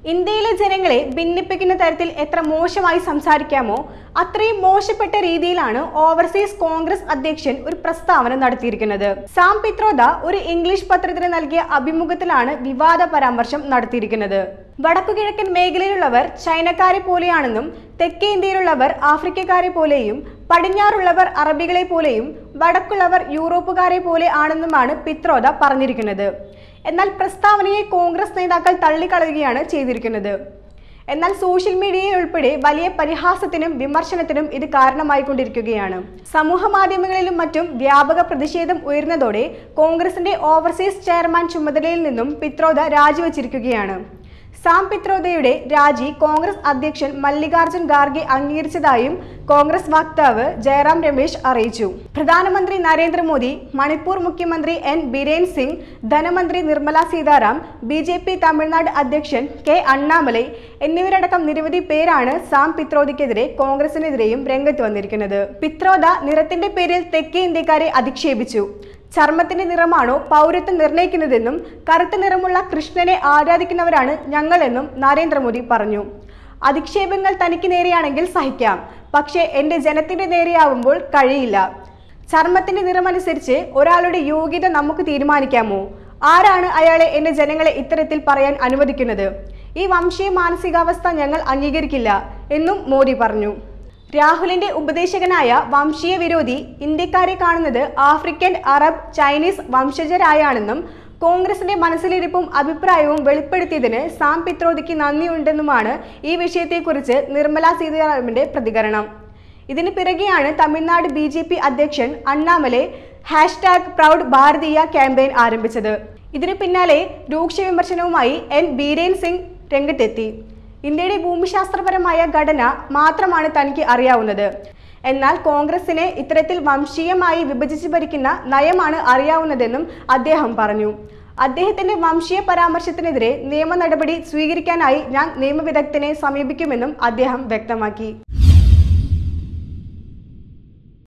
ഇന്ത്യയിലെ ജനങ്ങളെ ഭിന്നിപ്പിക്കുന്ന തരത്തിൽ എത്ര മോശമായി സംസാരിക്കാമോ അത്രയും മോശപ്പെട്ട രീതിയിലാണ് ഓവർസീസ് കോൺഗ്രസ് അധ്യക്ഷൻ ഒരു പ്രസ്താവന നടത്തിയിരിക്കുന്നത് സാം പിത്രോദ ഒരു ഇംഗ്ലീഷ് പത്രത്തിന് നൽകിയ അഭിമുഖത്തിലാണ് വിവാദ പരാമർശം നടത്തിയിരിക്കുന്നത് വടക്കുകിഴക്കൻ മേഖലയിലുള്ളവർ ചൈനക്കാരെ പോലെയാണെന്നും തെക്കേ ഇന്ത്യയിലുള്ളവർ ആഫ്രിക്കക്കാരെ പോലെയും പടിഞ്ഞാറുള്ളവർ അറബികളെ പോലെയും വടക്കുള്ളവർ യൂറോപ്പുകാരെ പോലെ ആണെന്നുമാണ് പിത്രോദ പറഞ്ഞിരിക്കുന്നത് എന്നാൽ പ്രസ്താവനയെ കോൺഗ്രസ് നേതാക്കൾ തള്ളിക്കളയുകയാണ് ചെയ്തിരിക്കുന്നത് എന്നാൽ സോഷ്യൽ മീഡിയയിൽ ഉൾപ്പെടെ വലിയ പരിഹാസത്തിനും വിമർശനത്തിനും ഇത് കാരണമായിക്കൊണ്ടിരിക്കുകയാണ് സമൂഹ മാധ്യമങ്ങളിലും മറ്റും വ്യാപക പ്രതിഷേധം ഉയർന്നതോടെ കോൺഗ്രസിന്റെ ഓവർസീസ് ചെയർമാൻ ചുമതലയിൽ നിന്നും പിത്രോദ രാജിവച്ചിരിക്കുകയാണ് സാം പിത്രോദയുടെ രാജി കോൺഗ്രസ് അധ്യക്ഷൻ മല്ലികാർജുൻ ഖാർഗെ അംഗീകരിച്ചതായും കോൺഗ്രസ് വക്താവ് ജയറാം രമേശ് അറിയിച്ചു പ്രധാനമന്ത്രി നരേന്ദ്രമോദി മണിപ്പൂർ മുഖ്യമന്ത്രി എൻ ബിരേൻ സിംഗ് ധനമന്ത്രി Nirmala Sitharaman B J P Tamil Nadu അധ്യക്ഷൻ കെ അണ്ണാമലൈ എന്നിവരടക്കം നിരവധി പേരാണ് സാം പിത്രോദയ്ക്കെതിരെ കോൺഗ്രസിനെതിരെയും രംഗത്ത് വന്നിരിക്കുന്നത് പിത്രോദ നിറത്തിന്റെ പേരിൽ തെക്കേ ഇന്ത്യക്കാരെ അധിക്ഷേപിച്ചു ചർമ്മത്തിന്റെ നിറമാണോ പൗരത്വം നിർണ്ണയിക്കുന്നതെന്നും കറുത്ത നിറമുള്ള കൃഷ്ണനെ ആരാധിക്കുന്നവരാണ് ഞങ്ങളെന്നും നരേന്ദ്രമോദി പറഞ്ഞു അധിക്ഷേപങ്ങൾ തനിക്ക് നേരെയാണെങ്കിൽ സഹിക്കാം പക്ഷേ എന്റെ ജനത്തിന്റെ നേരെയാവുമ്പോൾ കഴിയില്ല ചർമ്മത്തിന്റെ നിറമനുസരിച്ച് ഒരാളുടെ യോഗ്യത നമുക്ക് തീരുമാനിക്കാമോ ആരാണ് അയാളെ എന്റെ ജനങ്ങളെ ഇത്തരത്തിൽ പറയാൻ അനുവദിക്കുന്നത് ഈ വംശീയ മാനസികാവസ്ഥ ഞങ്ങൾ അംഗീകരിക്കില്ല എന്നും മോദി പറഞ്ഞു രാഹുലിന്റെ ഉപദേശകനായ വംശീയ വിരോധി ഇന്ത്യക്കാരെ കാണുന്നത് ആഫ്രിക്കൻ അറബ് ചൈനീസ് വംശജരായാണെന്നും കോൺഗ്രസിന്റെ മനസ്സിലിരിപ്പും അഭിപ്രായവും വെളിപ്പെടുത്തിയതിന് സാം പിത്രോദിക്ക് നന്ദിയുണ്ടെന്നുമാണ് ഈ വിഷയത്തെക്കുറിച്ച് നിർമ്മല സീതാരാമന്റെ പ്രതികരണം ഇതിന് പിറകെയാണ് തമിഴ്നാട് ബി ജെ പി അധ്യക്ഷൻ അണ്ണാമലെ ഹാഷ്ടാഗ് പ്രൗഡ് ഭാരതീയ ക്യാമ്പയിൻ ആരംഭിച്ചത് ഇതിനു പിന്നാലെ രൂക്ഷ വിമർശനവുമായി എൻ ബീരേൻ സിംഗ് രംഗത്തെത്തി ഇന്ത്യയുടെ ഭൂമിശാസ്ത്രപരമായ ഘടന മാത്രമാണ് തനിക്ക് അറിയാവുന്നത് എന്നാൽ കോൺഗ്രസിനെ ഇത്തരത്തിൽ വംശീയമായി വിഭജിച്ച് ഭരിക്കുന്ന നയമാണ് അറിയാവുന്നതെന്നും അദ്ദേഹം പറഞ്ഞു അദ്ദേഹത്തിന്റെ വംശീയ പരാമർശത്തിനെതിരെ നിയമ നടപടി സ്വീകരിക്കാനായി ഞാൻ നിയമവിദഗ്ധനെ സമീപിക്കുമെന്നും അദ്ദേഹം വ്യക്തമാക്കി